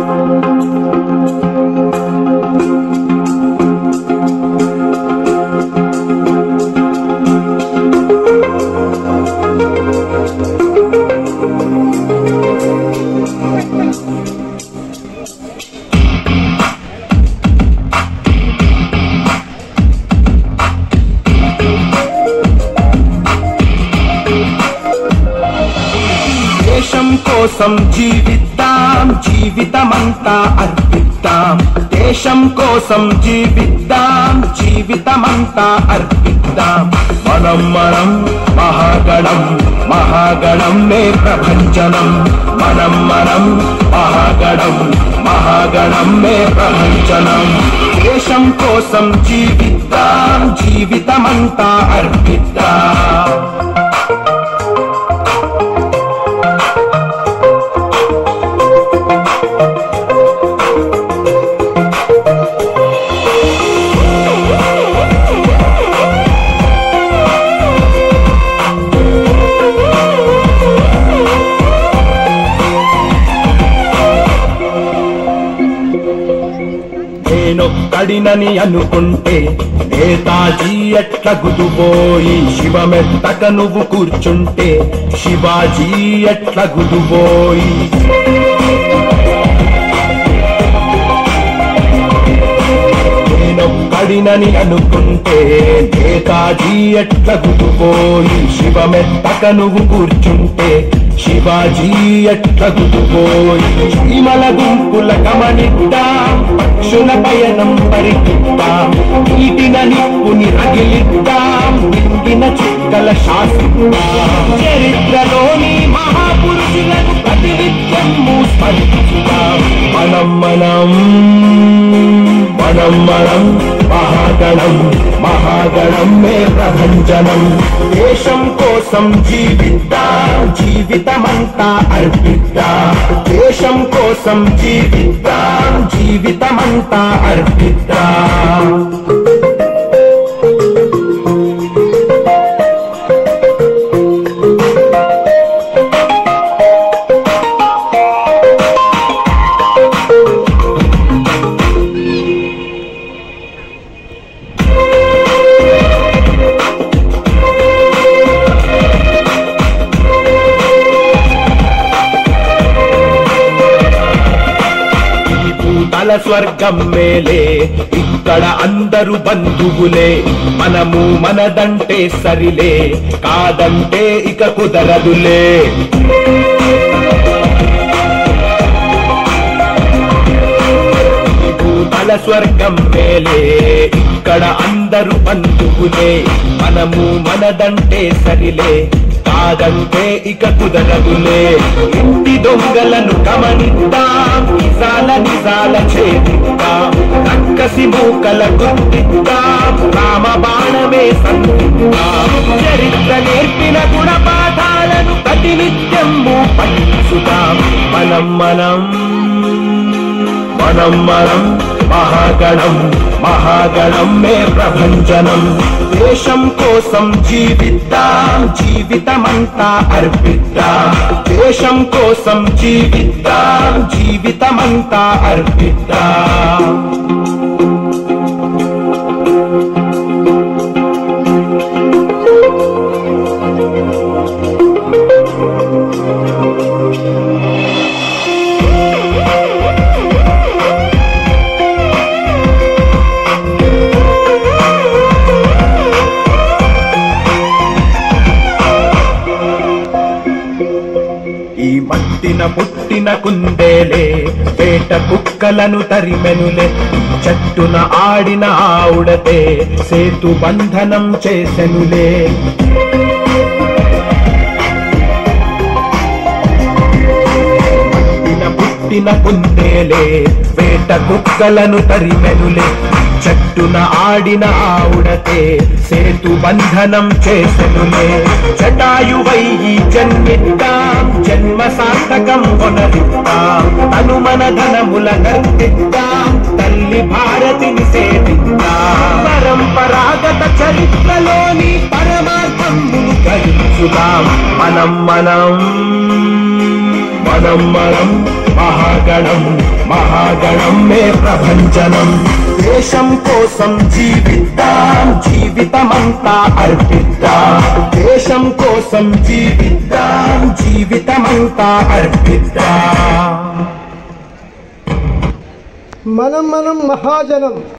దేశం కోసం జీవిద్దాం జీవితమంతా అర్పిద్దాం దేశం కోసం జీవిద్దాం జీవితమంతా అర్పిద్దాం మనం మనం మహాగణం మహాగణం మే ప్రభంజనం మనం మనం మహాగణం మహాగణం మే ప్రభంజనం దేశం కోసం జీవిద్దాం జీవితమంతా అర్పిద్దాం నేనొక్కడినని అనుకుంటే నేతాజీ ఎట్ల గుదుబోయి శివమెత్తక నువ్వు కూర్చుంటే శివాజీ ఎట్ల గుదుబోయి నేనొక్కడినని అనుకుంటే నేతాజీ ఎట్ల గుదుబోయి శివమెత్తక నువ్వు కూర్చుంటే శివాజీ ఎట్ల గుదుబోయి చీమల గుంపుల గమనిద్దాం పక్షుల పయనం పరికిద్దాం నీటిన నిప్పుని రగిలిద్దాం నిండిన చుక్కల శాసిద్దాం చరిత్రలోని మహాపురుషులను ప్రతినిత్యము స్మరిద్దాం మనం మనం మనం మనం మహాగణం మహాగణం మే ప్రభంజనం దేశం కోసం జీవిద్దాం జీవితమంతా అర్పిద్దాం దేశం కోసం జీవిద్దాం జీవితమంతా అర్పిద్దాం ఈ భూతల స్వర్గం మేలే ఇక్కడ అందరూ బంధువులే మనము మనదంటే సరిలే కాదంటే ఇక కుదరదులే ఈ భూతల స్వర్గం మేలే ఇక్కడ అందరూ బంధువులే మనము మనదంటే సరిలే కాదంటే ఇక కుదరదులే ఇంటి దొంగలను గమనిద్దాం నిజాల నిజాల ఛేదిద్దాం రక్కసి మూకల గుర్తిద్దాం రామ బాణమే సంధిద్దాం చరిత్ర నేర్పిన గుణపాఠాలను ప్రతినిత్యము పఠించుదాం మనం మనం మనం మనం మహాగణం మహాగణం మే ప్రభంజనం దేశం కోసం జీవిద్దాం జీవితమంతా అర్పిద్దాం దేశం కోసం జీవిద్దాం జీవితమంతా అర్పిద్దాం ఈ మట్టిన పుట్టిన కుందేలే పేట కుక్కలను తరిమెనులే చెట్టున ఆడిన ఆవుడతే సేతు బంధనం చేసెనులే పుట్టిన పుట్టిన కుందేలే వేట కుక్కలను తరిమెనులే చెట్టున ఆడిన ఆవుడతే సేతు బంధనం చేసెనులే జటాయువై ఈ జన్మిద్దాం జన్మ సార్థకం కొనరిద్దాం తను మన ధనముల గర్తిద్దాం తల్లి భారతిని సేవిద్దాం పరంపరాగత చరిత్రలోని పరమార్థమును గ్రహించుదాం మనం మనం మనం మనం మహాగణం మహాగణం మే ప్రభంజనం దేశం కోసం జీవిద్దాం జీవితమంతా అర్పిద్దాం దేశం కోసం జీవిద్దాం జీవితమంతా అర్పిద్దాం మనం మనం మహాజనం